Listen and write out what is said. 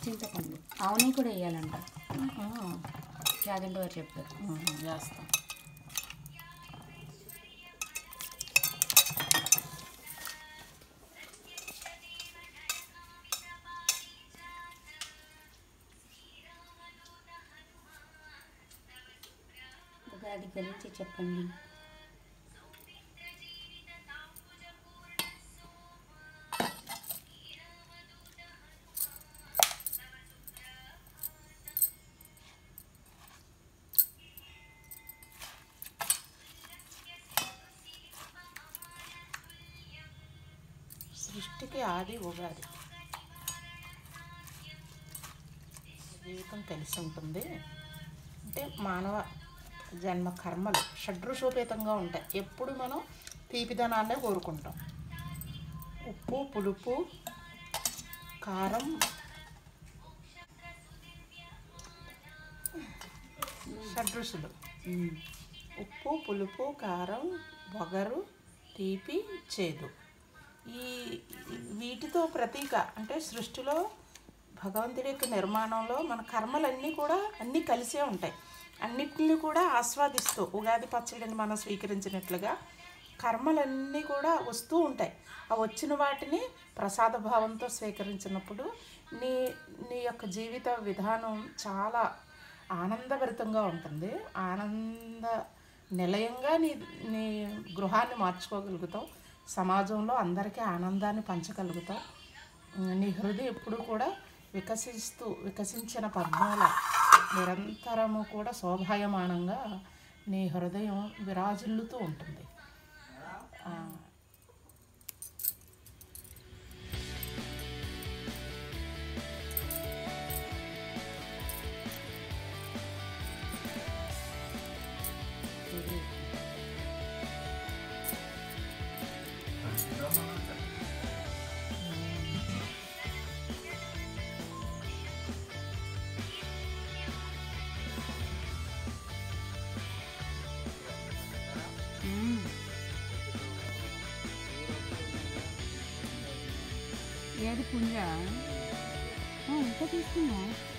చింతపండు ఆవుని కూడా వేయాలంట ఆహా. జాగంటి వారు చెప్పారు ఆహా, వేస్తాం ఉగాది గురించి చెప్పండి సృష్టికి ఆది ఉగాది జీవితం తెలిసి ఉంటుంది అంటే మానవ జన్మ కర్మలు షడ్రుషోపేతంగా ఉంటాయి ఎప్పుడు మనం తీపిదనాన్నే కోరుకుంటాం ఉప్పు పులుపు కారం షడ్రుషులు ఉమ్. ఉప్పు పులుపు కారం వగరు తీపి చేదు ఈ వీటితో ప్రతీక అంటే సృష్టిలో భగవంతుడి యొక్క నిర్మాణంలో మన కర్మలన్నీ కూడా అన్నీ కలిసే ఉంటాయి అన్నిటిని కూడా ఆస్వాదిస్తూ ఉగాది పచ్చడిని మనం స్వీకరించినట్లుగా కర్మలన్నీ కూడా వస్తూ ఉంటాయి ఆ వచ్చిన వాటిని ప్రసాద భావంతో స్వీకరించినప్పుడు నీ నీ యొక్క జీవిత విధానం చాలా ఆనందభరితంగా ఉంటుంది ఆనంద నిలయంగా నీ నీ గృహాన్ని మార్చుకోగలుగుతావు సమాజంలో అందరికీ ఆనందాన్ని పంచగలుగుతావు నీ హృదయం ఎప్పుడు కూడా వికసిస్తూ వికసించిన పద్మాల నిరంతరము కూడా శోభాయమానంగా నీ హృదయం విరాజిల్లుతూ ఉంటుంది ఆ, ఇది ఉమ్. ఏది పుంజ ఇంకా తీసుకున్నా